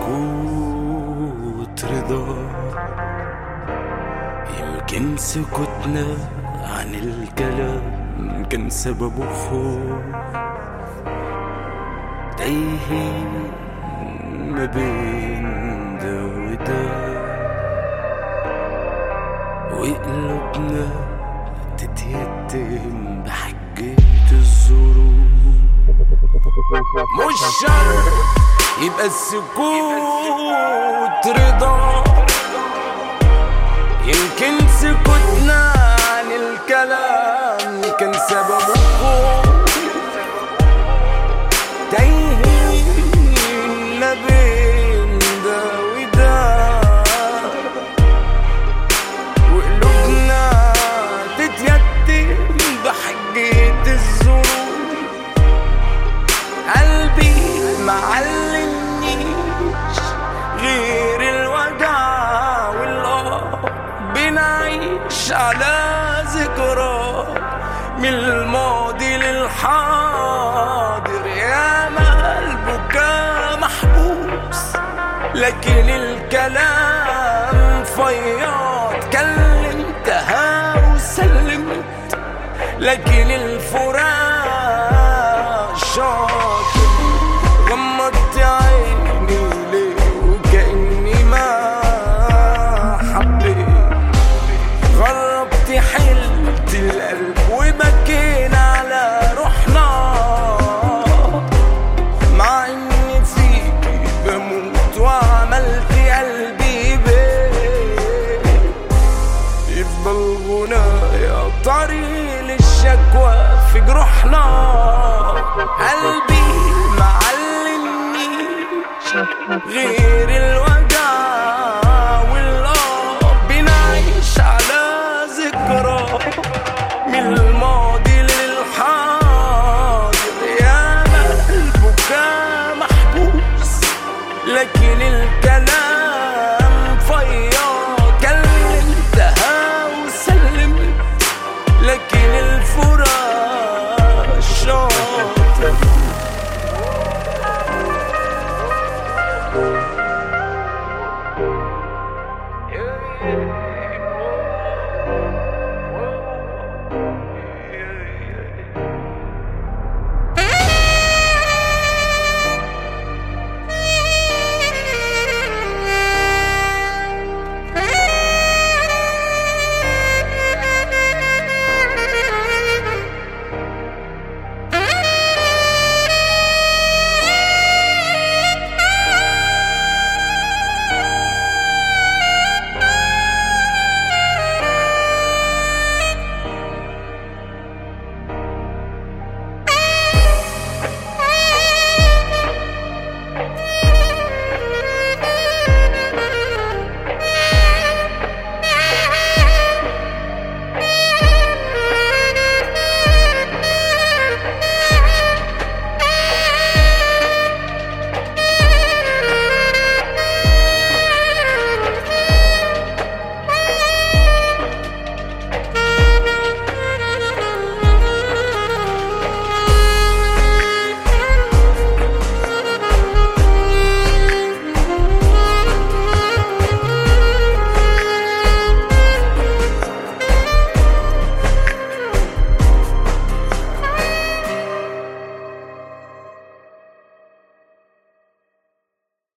سكوت رضا يمكن سكوتنا عن الكلام كان سببه خوف تايهين ما بين ده وده وقلوبنا تتيتم بحجة الظروف مش شرط يبقى السكوت رضا يمكن سكوتنا عن الكلام كان سببه خوف تايهين ما بين ده وده وقلوبنا تتيتم بحجة الظروف قلبي معلمنيش غير الوجع والقهر بنعيش على ذكرى من الماضي للحاضر يا ما البكاء محبوس لكن الكلام فياض كلمتها وسلمت لكن الفراق شاطر غمضت عيني ليه وكأني ما حبيت غربت حلت القلب وبكينا على روحنا مع اني فيكي بموت وعملت قلبي بيه يفضل غنايا طريق للشكوى في جروحنا قلبي معلمنيش غير